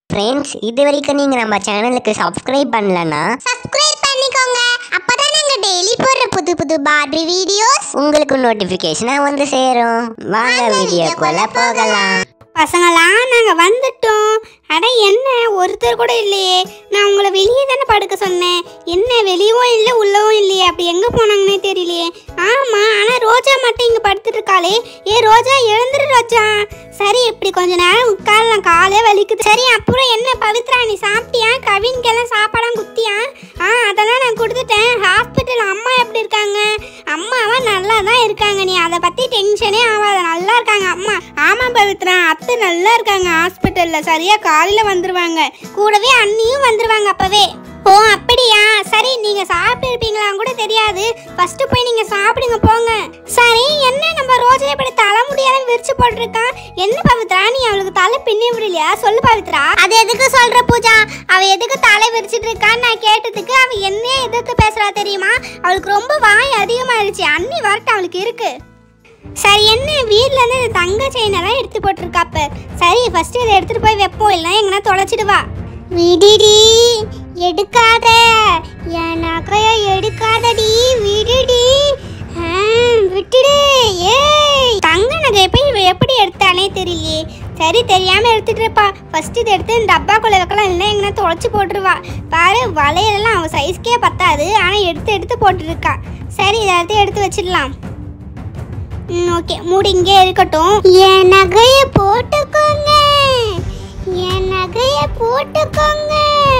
Friends இது வரைக்கும் நீங்கள் நம்ம சேனலுக்கு சப்ஸ்கிரைப் பண்ணலன்னா சப்ஸ்கிரைப் பண்ணிக்கோங்க அப்பதான் நாங்க டெய்லி போடுற புது புது பார்பி வீடியோஸ் உங்களுக்கு நோட்டிஃபிகேஷனாக வந்து சேரும் வாங்க வீடியோக்குள்ள போகலாம் பசங்களா நாங்கள் வந்துட்டோம் அட என்ன ஒருத்தர் கூட இல்லையே நான் உங்களை வெளியே தானே படுக்க சொன்னேன் என்ன வெளியவும் இல்லை உள்ளவும் இல்லையே அப்படி எங்கே போனாங்கன்னே தெரியலையே ஆமாம் ஆனால் ரோஜா மட்டும் இங்கே படுத்துட்டு இருக்காளே ஏ ரோஜா எழுந்துரு ரோஜா சரி இப்படி கொஞ்ச நேரம் உட்காரலாம் காலே வலிக்குது சரி அப்புறம் என்ன பவித்ரா நீ சாப்பிட்டியா கவின்கெல்லாம் சாப்பாடாம் குத்தியா ஆ அதெல்லாம் நான் கொடுத்துட்டேன் ஹாஸ்பிட்டல் அம்மா எப்படி இருக்காங்க அம்மாவா நல்லா தான் இருக்காங்க நீ அதை பற்றி டென்ஷனே ஆகாத நல்லா இருக்காங்க அம்மா ஆமாம் பவித்ரா அத்தை நல்லா இருக்காங்க ஹாஸ்பிட்டலில் சரியாக காலையில் வந்துருவாங்க கூடவே அண்ணியும் வந்துருவாங்க அப்போவே ஓ அப்படியா சரி நீங்க சாப்பிட்டு இருப்பீங்களான்னு கூட தெரியாது ஃபர்ஸ்ட் போய் நீங்க சாப்பிடுங்க போங்க சரி என்ன நம்ம ரோஜா இப்படி தலை முடியாத விரிச்சு போட்டிருக்கான் என்ன பவித்ரா நீ அவளுக்கு தலை பின்னி விடலையா சொல்லு பவித்ரா அது எதுக்கு சொல்ற பூஜா அவ எதுக்கு தலை விரிச்சிட்டு இருக்கான்னு நான் கேட்டதுக்கு அவ என்னையே எதிர்த்து பேசுறா தெரியுமா அவளுக்கு ரொம்ப வாய் அதிகமாயிருச்சு அண்ணி வரட்டும் அவளுக்கு இருக்கு சரி என்ன வீட்ல இருந்து இந்த தங்க செயினெல்லாம் எடுத்து போட்டிருக்காப்ப சரி ஃபர்ஸ்ட் இதை எடுத்துட்டு போய் வைப்போம் இல்லைன்னா எங்கன்னா தொலைச்சிட்டு வா விடுடி எடுக்காத என் நகைய எடுக்காதடி விடுடி ஆ, விட்டுடு ஏய் தங்க நகை போய் இவ எப்படி எடுத்தானே தெரியலையே சரி தெரியாம எடுத்துட்டு இருப்பா ஃபர்ஸ்ட் இதை எடுத்து இந்த டப்பாக்குள்ள வைக்கலாம் இல்லை எங்கன்னா தொலைச்சு போட்டுருவா பாரு வளையலெல்லாம் அவன் சைஸ்க்கே பத்தாது ஆனால் எடுத்து எடுத்து போட்டுருக்கா சரி இதை எடுத்து எடுத்து வச்சிடலாம் ம் ஓகே மூடி இங்கே இருக்கட்டும் என் நகைய போட்டுக்கோங்க என் நகைய போட்டுக்கோங்க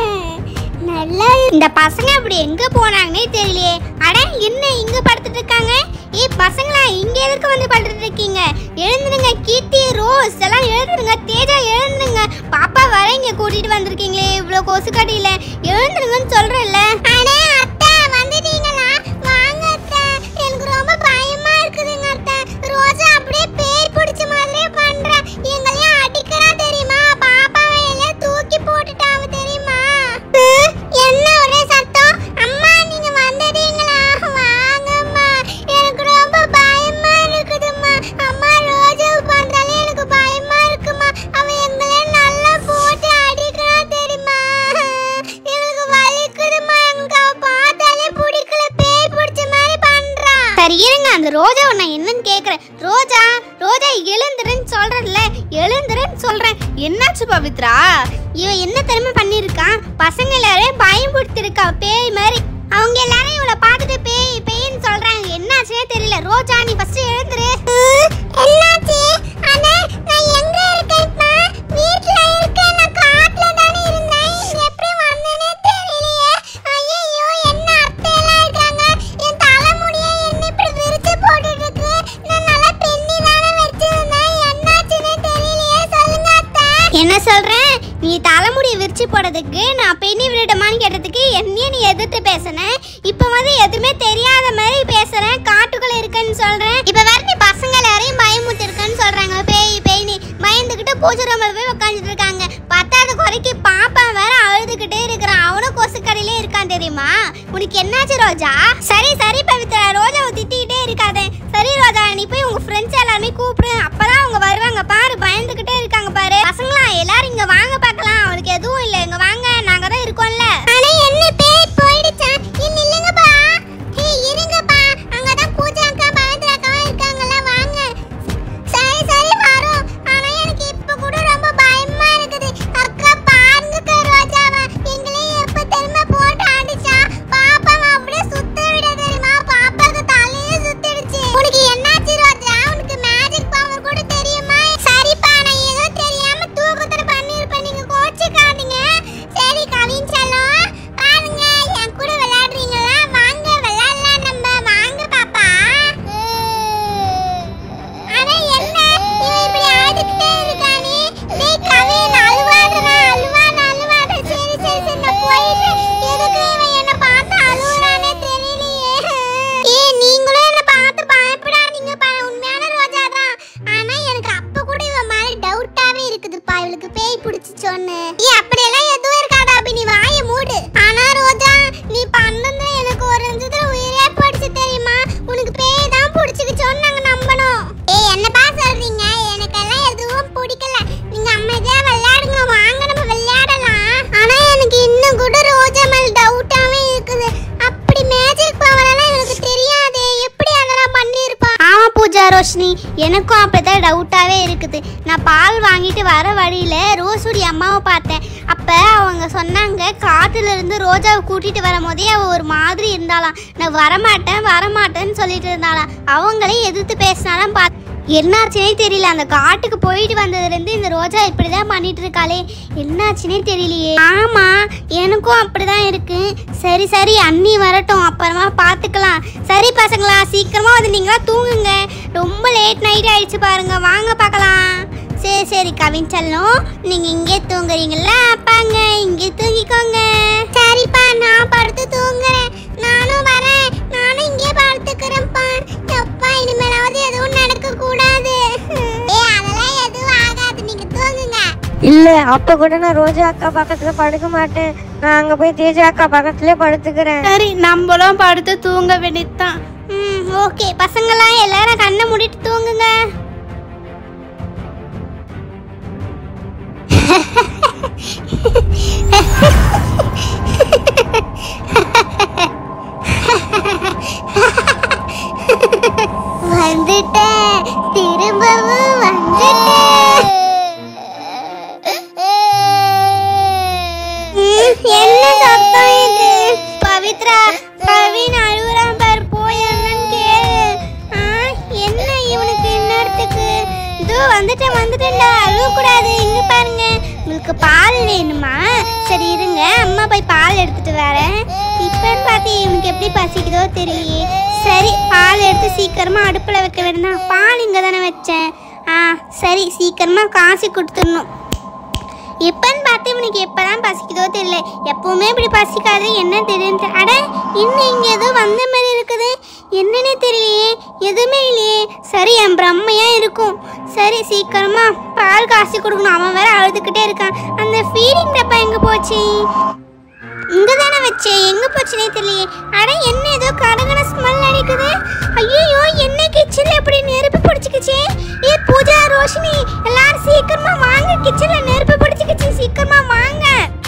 நல்லா இந்த பசங்க அப்படி எங்க போனாங்கன்னே தெரியலையே அட என்ன இங்க படுத்துட்டு இருக்காங்க ஏய் பசங்களா இங்க எதுக்கு வந்து படுத்துட்டு இருக்கீங்க எழுந்துருங்க கீர்த்தி ரோஸ் எல்லாம் எழுந்துருங்க தேஜா எழுந்துருங்க பாப்பா வர இங்க கூட்டிட்டு வந்திருக்கீங்களே இவ்வளவு கொசு கடியில எழுந்துருங்கன்னு சொல்றேன்ல அடே அத்தை வந்துட்டீங்களா வாங்க அத்தை எனக்கு ரொம்ப பயமா இருக்குதுங்க அத்தை ரோஜா அப்படியே பேய் பிடிச்ச மாதிரியே பண்றா எங்களையும் அடிக்கிறா தெரியுமா பாப்பாவை எல்லாம் தூக்கி போட்டுட்டாவ தெரியுமா என்ன ஒரே சத்தம் அம்மா நீங்க வந்துட்டீங்களா வாங்கம்மா எனக்கு ரொம்ப பயமா இருக்குதும்மா அம்மா ரோஜா பண்றாலே எனக்கு பயமா இருக்குமா அவ எங்களை நல்லா போட்டு அடிக்கிறா தெரியுமா எனக்கு வலிக்குதுமா எனக்கு அவ பார்த்தாலே பிடிக்கல பேய் பிடிச்ச மாதிரி பண்றா சரி இருங்க அந்த ரோஜாவை நான் என்னன்னு கேக்குறேன் ரோஜா ரோஜா எழுந்துருன்னு சொல்றேன்ல எழுந்துருன்னு சொல்றேன் என்னாச்சு பவித்ரா இவ என்ன தெரியுமா பண்ணிருக்கான் பசங்க எல்லாரையும் பயன்படுத்திருக்கா பேய் மாதிரி அவங்க எல்லாரும் இவள பார்த்துட்டு பேய் பேய்ன்னு சொல்றாங்க என்னாச்சுனே தெரியல ரோஜா நீ ஃபர்ஸ்ட் எழுந்துரு என்னாச்சு அண்ணா நான் எங்க இருக்கேன் இப்ப வீட்ல இருக்கேன் நான் காட்டுல தானே இருந்தேன் எப்படி வந்தேனே தெரியலையே ஐயோ என்ன அத்தையெல்லாம் இருக்காங்க என் தலைமுடியை என்ன இப்படி விரிச்சு போட்டுட்டு இருக்கு நான் நல்லா பின்னி தானே வச்சிருந்தேன் என்னாச்சுனே தெரியலையே சொல்லுங்க அத்தை என்ன சொல்றேன் நீ தலைமுடி விரிச்சு போடுறதுக்கு நான் பெண்ணி விடமான்னு கேட்டதுக்கு என்னையே நீ எதிர்த்து பேசுன இப்போ வந்து எதுவுமே தெரியாத மாதிரி பேசுறேன் காட்டுக்குள்ள இருக்கேன்னு சொல்றேன் இப்போ வேற நீ பசங்க எல்லாரையும் பயமுத்தி இருக்கேன்னு சொல்றாங்க பேய் பேய்னி பயந்துகிட்டு பூஜை ரூமில் போய் உட்காந்துட்டு இருக்காங்க பத்தாவது குறைக்கு பாப்பா வேற அழுதுகிட்டே இருக்கிறான் அவனும் கொசு கடையிலே இருக்கான் தெரியுமா உனக்கு என்னாச்சு ரோஜா சரி சரி பவித்ரா ரோஜாவை திட்டிக்கிட்டே இருக்காதே சரி ரோஜா நீ போய் உங்க ஃப்ரெண்ட்ஸ் எல்லாருமே கூப்பிடு அப்பதான் அவங்க வருவாங்க பாரு பயந்துகிட்டே இருக்காங்க பாரு பசங்களா எல்லாரும் இங்க வாங்க பார்க்கலாம் அவளுக்கு எதுவும் இல்ல இங்க வாங்க நாங்க தான் இருக்கோம்ல ஆனா என்ன பேய் போயிடுச்சா இன்னும் இல்லங்கப்பா ஏய் இருங்கப்பா அங்கதான் பூஜா அக்கா பவித்ரா அக்கா இருக்காங்கல்ல வாங்க சரி சரி வரோம் ஆனா எனக்கு இப்ப கூட ரொம்ப பயமா இருக்குது அக்கா பாருங்க ரோஜாவா எங்களே எப்ப தெரியுமா போட்டு அடிச்சா பாப்பாவை அப்படியே சுத்த விட தெரியுமா பாப்பாக்கு தலையே சுத்திடுச்சு உனக்கு என்னாச்சு ரோஜா உனக்கு மேஜிக் பவர் கூட தெரியுமா சரிப்பா நான் ஏதோ தெரியாம தூக்கத்துல பண்ணிருப்பேன் நீங்க கோச்சிக்காதீங்க சரி கவின் செல்லம் பாருங்க என் கூட விளையாடுறீங்களா வாங்க விளையாடலாம் நம்ம வாங்க பாப்பா அட என்ன இவன் இப்படி ஆடிக்கிட்டே இருக்கானே டேய் கவின் அழுவாதடா அழுவாத அழுவாத சரி சரி சரி நான் போயிட்டு எதுக்கு இவன் என்ன பார்த்து அழுவுறானே தெரியலையே ஏய் நீங்களும் என்ன பார்த்து பயப்படாதீங்க பா உண்மையான ரோஜா தான் ஆனா எனக்கு அப்ப கூட இவன் மேல டவுட்டாவே இருக்குதுப்பா இவளுக்கு பேய் பிடிச்சிச்சோன்னு ஏய் அப்படியெல்லாம் எதுவும் இருக்காதா அப்படி நீ வாயை மூடு ஆனா ரோஜா நீ பண்ணது எனக்கு ஒரு நிமிஷத்துல உயிரே போயிடுச்சு தெரியுமா உனக்கு பேய் தான் பிடிச்சிக்கிச்சோன்னு நாங்க நம்பணும் ஏய் என்னப்பா சொல்றீங்க எனக்கெல்லாம் எதுவும் பிடிக்கல நீங்க அமைதியா விளையாடுங்க வாங்க நம்ம விளையாட எனக்கும் அப்படிதான் டவுட்டாகவே இருக்குது நான் பால் வாங்கிட்டு வர வழியில் ரோசுடி அம்மாவை பார்த்தேன் அப்போ அவங்க சொன்னாங்க காட்டுல இருந்து ரோஜாவை கூட்டிட்டு வரும்போதே அவள் ஒரு மாதிரி இருந்தாளாம் நான் வரமாட்டேன் வரமாட்டேன்னு சொல்லிட்டு இருந்தாளாம் அவங்களே எதிர்த்து பேசினாலாம் பார்த்து என்னாச்சுனே தெரியல அந்த காட்டுக்கு போயிட்டு வந்ததுலேருந்து இந்த ரோஜா இப்படி தான் பண்ணிட்டு இருக்காளே என்னாச்சுனே தெரியலையே ஆமா எனக்கும் அப்படிதான் இருக்கு சரி சரி அண்ணி வரட்டும் அப்புறமா பார்த்துக்கலாம் சரி பசங்களா சீக்கிரமா வந்து நீங்களா தூங்குங்க ரொம்ப லேட் நைட் ஆயிடுச்சு பாருங்க வாங்க பார்க்கலாம் சரி சரி கவின் செல்லம் நீங்க இங்கே தூங்குறீங்களா அப்பாங்க இங்கே தூங்கிக்கோங்க சரிப்பா நான் படுத்து தூங்குறேன் நானும் வரேன் நானும் இங்கே படுத்துக்கிறேன்ப்பா அப்பா இனிமேலாவது எதுவும் நடக்க கூடாது ஏய் அதெல்லாம் எதுவும் ஆகாது நீங்க தூங்குங்க இல்ல அப்ப கூட நான் ரோஜா அக்கா பக்கத்துல படுக்க மாட்டேன் நான் அங்க போய் தேஜா அக்கா பக்கத்துலயே படுத்துக்கிறேன் சரி நம்மளும் படுத்து தூங்க வேண்டியதுதான் ம் ஓகே பசங்களாம் எல்லாரும் கண்ணை மூடிட்டு தூங்குங்க வந்துட்டேன் திரும்பவும் வந்துட்டேன் ம், என்ன சத்தம் இது பவித்ரா கவின் அழுகுறான் பாரு போய் என்னன்னு கேளு ஆ, என்ன இவனுக்கு இன்னத்துக்கு இதோ வந்துட்டேன் வந்துட்டேன்டா அழுகக்கூடாது இங்க பாருங்க உங்களுக்கு பால் வேணுமா சரி இருங்க அம்மா போய் பால் எடுத்துட்டு வரேன் இப்பன்னு பார்த்து இவனுக்கு எப்படி பசிக்குதோ தெரியலையே சரி பால் எடுத்து சீக்கிரமா அடுப்புல வைக்க வேண்டாம் பால் இங்க தானே வச்சேன் ஆ சரி சீக்கிரமா காசு கொடுத்துடணும் எப்பன்னு பார்த்து இவனுக்கு எப்பதான் பசிக்குதோ தெரியல எப்பவுமே இப்படி பசிக்காது என்ன தெரியும் தெ- அட இன்னும் இங்க ஏதோ வந்த மாதிரி இருக்குது என்னன்னே தெரியலையே எதுவுமே இல்லையே சரி என் பிரம்மையா இருக்கும் சரி சீக்கிரமா பால் காசு கொடுக்கணும் அவன் வேற அழுதுகிட்டே இருக்கான் அந்த ஃபீடிங் டப்பா எங்க போச்சு இங்க தானே வச்சேன் எங்க போச்சுனே தெரியலையே அட என்ன ஏதோ கடகட ஸ்மெல் அடிக்குது ஐயோ என்ன கிச்சன்ல எப்படி நெருப்பு பிடிச்சிக்கிச்சே ஏ பூஜா ரோஷினி எல்லாரும் சீக்கிரமா வாங்க கிச்சன்ல நெருப்பு பிடிச்சிக்கிச்சு சீக்கிரமா வாங்க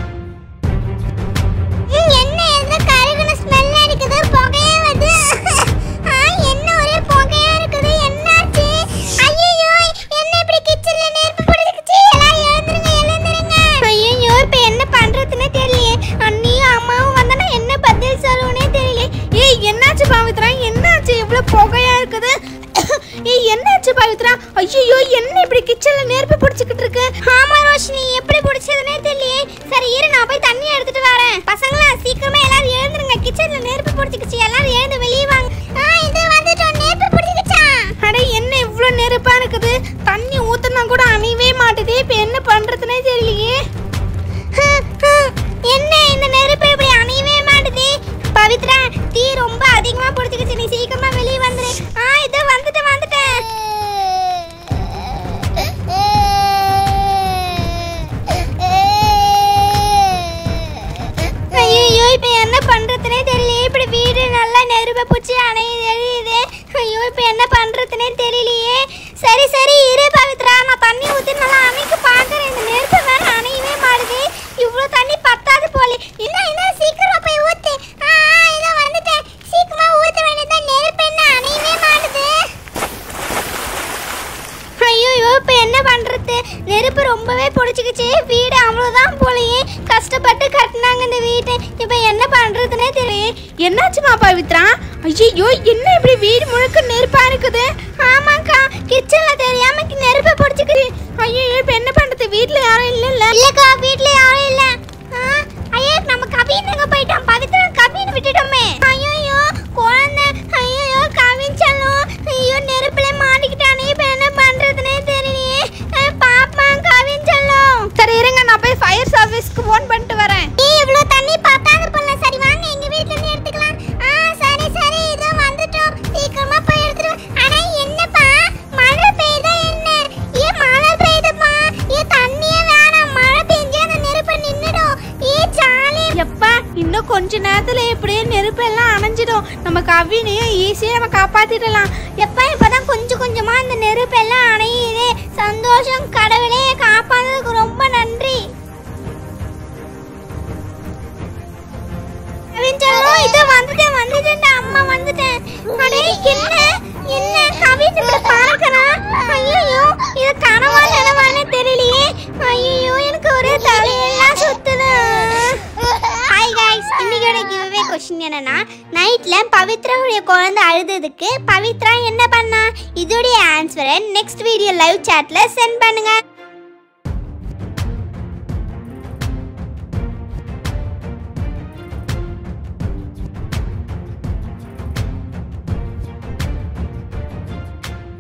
ம், என்ன ஏதோ கருகுன ஸ்மெல் அடிக்குது புகையே வருது ஆ, என்ன ஒரே புகையா இருக்குது என்னாச்சு ஐயோ என்ன இப்படி கிச்சன்ல நெருப்பு பிடிச்சிக்கிச்சு எல்லாம் எழுந்துருங்க எழுந்துருங்க ஐயோ இப்போ என்ன பண்றதுன்னே தெரியலையே அண்ணியும் அம்மாவும் வந்தா நான் என்ன பதில் சொல்லுவேனே தெரியல ஏய் என்னாச்சு பவித்ரா என்னாச்சு இவ்வளவு புகையா இருக்குது ஏய் என்னாச்சு பவித்ரா ஐயோ என்ன இப்படி கிச்சன்ல நெருப்பு பிடிச்சிக்கிட்டு இருக்கு ஆமா ரோஷினி எப்படி பிடிச்சதுனே தெரியலையே சரி இரு நான் போய் தண்ணி எடுத்துட்டு வரேன் பசங்களா சீக்கிரமா எல்லாரும் எழுந்துருங்க கிச்சன்ல நெருப்பு பிடிச்சிக்கிச்சு எல்லாரும் எழுந்து வெளியே வாங்க ஆ இது வந்துட்டோம் நெருப்பு பிடிச்சிக்கிச்சா அட என்ன இவ்ளோ நெருப்பா இருக்குது தண்ணி ஊத்துனா கூட அணையவே மாட்டுது இப்ப என்ன பண்றதுனே தெரியலையே என்ன இந்த நெருப்பு இப்படி அணையவே மாட்டுது பவித்ரா தீ ரொம்ப அதிகமா பிடிச்சிக்கிச்சு நீ சீக்கிரமா வெளியே வந்துரு ஆ இதோ வந்துட்டேன் வந்துட்டேன் ஐயோ இப்போ என்ன பண்றதுனே தெரியலையே இப்படி வீடு நல்லா நெருப்ப பூச்சி அணையுது எரியுது ஐயோ இப்போ என்ன பண்றதுனே தெரியலையே சரி சரி இரு பவித்ரா நான் தண்ணி ஊத்தி நல்லா அணைக்கு பார்க்கறேன் இந்த நெருப்பு வேற அணையவே மாட்டுது இவ்வளோ தண்ணி பத்தாது போல என்ன என்ன சீக்கிரமா போய் ஊத்து ஆ ஆ, இதோ வந்துட்டேன் சீக்கிரமா ஊத்த வேண்டியதான் நெருப்பு என்ன அணையவே மாட்டுது ஐயோ இப்போ என்ன பண்றது நெருப்பு ரொம்பவே பிடிச்சிக்கிச்சு வீடு அவ்வளோதான் போலயே கஷ்டப்பட்டு கட்டினாங்க இந்த வீட்டை இப்போ என்ன பண்றதுனே தெரியல என்னாச்சுமா பவித்ரா ஐயோ என்ன இப்படி வீடு முழுக்க நெருப்பா இருக்குது ஆமாக்கா கிச்சன்ல தெரியாம கி- நெருப்பு பிடிச்சிக்கிது ஐயோ இப்ப என்ன பண்றது வீட்ல யாரும் இல்லல்ல இல்லக்கா வீட்ல யாரும் இல்ல ஆ, ஐயோ நம்ம கவின் எங்க போயிட்டான் பவித்ரா கவின் விட்டுட்டோமே ஐயோ குழந்தை ஐயோ கவின் செல்லும் ஐயோ நெருப்புல மாட்டிக்கிட்டானே இப்போ என்ன பண்றதுனே தெரியலையே அஹ், பாப்பா கவின் செல்லும் சரி இருங்க நான் போய் ஃபயர் சர்வீஸ்க்கு ஃபோன் பண்ணிட்டு வரேன் நீ இவ்ளோ தண்ணி பத்தாது போல சரி வாங்க எங்க வீட்ல இருந்து எடுத்துக்கலாம் ஆ சரி சரி இதோ வந்துட்டோம் சீக்கிரமா போய் எடுத்துட்டு வா. அட என்னப்பா மழை பெய்யுதா என்ன ஏன் மழை பெய்யுதுப்பா ஏன் தண்ணியே வேணாம் மழை பெஞ்சா அந்த நெருப்பு நின்னுடும் ஏ சாலி எப்பா இன்னும் கொஞ்ச நேரத்துல இப்படியே நெருப்பு எல்லாம் அணைஞ்சிடும் நம்ம கவினையும் ஈஸியா நம்ம காப்பாத்திடலாம் எப்பா இப்பதான் கொஞ்சம் கொஞ்சமா இந்த நெருப்பு எல்லாம் அணையுது சந்தோஷம் கடவுளே காப்பானதுக்கு ரொம்ப நன்றி கவிஞ்சலும் இது வந்துட்டேன் வந்துட்டேன் அம்மா வந்துட்டேன் அடே என்ன என்ன கவின் இப்படி பறக்கறான் கொஸ்டின் என்னன்னா நைட்ல பவித்ராவுடைய குழந்தை அழுததுக்கு பவித்ரா என்ன பண்ணா இதோடைய ஆன்சரை நெக்ஸ்ட் வீடியோ லைவ் சாட்ல சென்ட் பண்ணுங்க